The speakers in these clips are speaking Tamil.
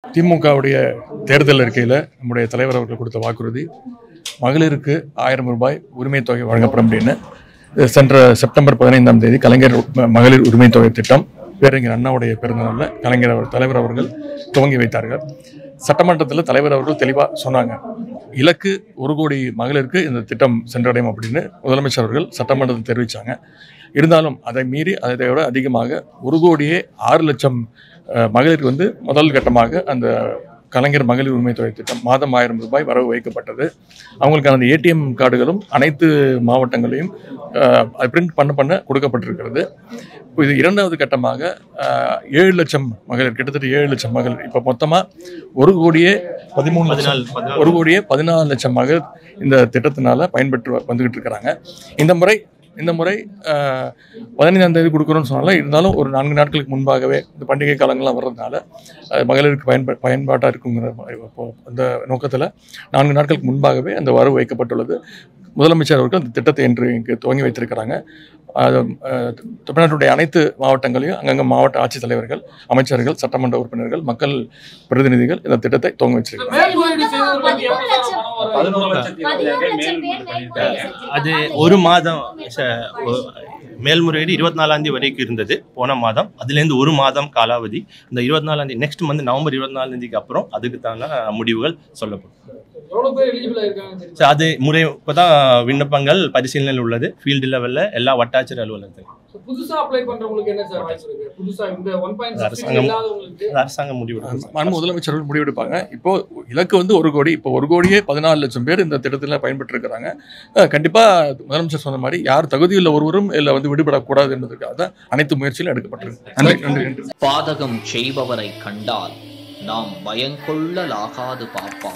திமுகவுடைய தேர்தல் அறிக்கையில் நம்முடைய தலைவர் அவர்கள் கொடுத்த வாக்குறுதி மகளிருக்கு ஆயிரம் ரூபாய் உரிமை தொகை வழங்கப்படும் அப்படின்னு இது சென்ற செப்டம்பர் பதினைந்தாம் தேதி கலைஞர் ம- மகளிர் உரிமை தொகை திட்டம் பேரறிஞர் அண்ணாவுடைய பிறந்தநாளில் கலைஞர் அவர் தலைவர் அவர்கள் துவங்கி வைத்தார்கள் சட்டமன்றத்தில் தலைவர் அவர்கள் தெளிவாக சொன்னாங்க இலக்கு ஒரு கோடி மகளிருக்கு இந்த திட்டம் சென்றடையும் அப்படின்னு முதலமைச்சர் அவர்கள் சட்டமன்றத்தில் தெரிவித்தாங்க இருந்தாலும் அதை மீறி அதை விட அதிகமாக ஒரு கோடியே ஆறு லட்சம் அஹ், மகளிருக்கு வந்து முதல் கட்டமாக அந்த கலைஞர் மகளிர் உரிமை தொகை திட்டம் மாதம் ஆயிரம் ரூபாய் வரவு வைக்கப்பட்டது அவங்களுக்கான அந்த ஏடிஎம் கார்டுகளும் அனைத்து மாவட்டங்களையும் பிரிண்ட் பண்ண பண்ண கொடுக்கப்பட்டிருக்கிறது இப்போ இது இரண்டாவது கட்டமாக அஹ், ஏழு லட்சம் மகளிர் கிட்டத்தட்ட ஏழு லட்சம் மகளிர் இப்போ மொத்தமாக ஒரு கோடியே பதிமூணு லட்சம் பதினாலு ஒரு கோடியே பதினாலு லட்சம் மகளிர் இந்த திட்டத்தினால பயன்பெற்று வ- வந்துகிட்டு இருக்கிறாங்க இந்த முறை இந்த முறை அஹ், பதினைந்தாம் தேதி கொடுக்குறோம்னு சொன்னாலும் இருந்தாலும் ஒரு நான்கு நாட்களுக்கு முன்பாகவே இந்த பண்டிகை காலங்கள்லாம் வர்றதுனால அஹ், மகளிருக்கு பயன்ப பயன்பாட்டாக இருக்குங்கிற மாதிரி இப்போ அந்த நோக்கத்தில் நான்கு நாட்களுக்கு முன்பாகவே அந்த வரவு வைக்கப்பட்டுள்ளது முதலமைச்சர் அவர்கள் அந்த திட்டத்தை இன்று இங்கு துவங்கி வைத்திருக்கிறாங்க அது, அஹ், தமிழ்நாட்டுடைய அனைத்து மாவட்டங்களையும் அங்கங்கே மாவட்ட ஆட்சித்தலைவர்கள் அமைச்சர்கள் சட்டமன்ற உறுப்பினர்கள் மக்கள் பிரதிநிதிகள் இந்த திட்டத்தை துவங்கி வச்சிருக்காங்க மேல்முறையீடு செய்தவர்களுக்கு எவ்வளவு லட்சம். பணம் வரும்? பதினோரு லட்சத்தி பதினோரு இருபதாயிரம் லட்சம் மேல் பேர் மேல்முறையீடு செஞ்சிருக்காங்க. அது அதுல ஒரு எவ்வளவு மாதம் பேர் ச- ஒ- மேல்முறையீடு இருபத்தி நாலாம் தேதி வரைக்கும் இருந்தது போன மாதம் அதுலேருந்து ஒரு மாதம் காலாவதி இந்த இருபத்தி நாலாம் தேதி நெக்ஸ்ட் மந்த் நவம்பர் இருபத்தி நாலாம் தேதிக்கு அப்புறம் அதுக்குத்தான முடிவுகள் சொல்லப்படும் எவ்வளவு பேர் எலிஜிபிள் ஆயிருக்காங்க ஸோ அது முறை இப்போதான் விண்ணப்பங்கள் பரிசீலனையில் உள்ளது ஃபீல்டு லெவலில் எல்லா வட்டாட்சியர் அலுவலகத்தில் புதுசா அப்ளை பண்றவங்களுக்கு என்ன சார் வாய்ப்பு இருக்கு புதுசா இந்த ஒன் பாயிண்ட் அரசாங்கம். இல்லாதவங்களுக்கு அது அரசாங்கம் முடிவு மாண்பு முதலமைச்சர்கள் முடிவெடுப்பாங்க இப்போ இலக்கு வந்து ஒரு கோடி இப்போ ஒரு கோடியே பதினாலு லட்சம் பேர் இந்த திட்டத்தில் பயன்பெற்று இருக்கிறாங்க கண்டிப்பாக முதலமைச்சர் சொன்ன மாதிரி யார் தகுதியுள்ள ஒருவரும் இதில் வந்து விடுபடக்கூடாது என்பதற்காக தான் அனைத்து முயற்சியிலும் எடுக்கப்பட்டிருக்கு நன்றி நன்றி நன்றி பாதகம் செய்பவரை கண்டால் நாம் பயங்கொள்ளலாகாது பாப்பா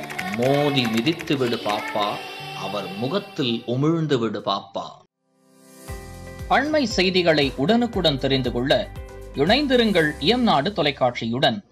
மோதி மிதித்து விடு பாப்பா அவர் முகத்தில் உமிழ்ந்து விடு பாப்பா அண்மை செய்திகளை உடனுக்குடன் தெரிந்து கொள்ள இணைந்திருங்கள் இயம்நாடு தொலைக்காட்சியுடன்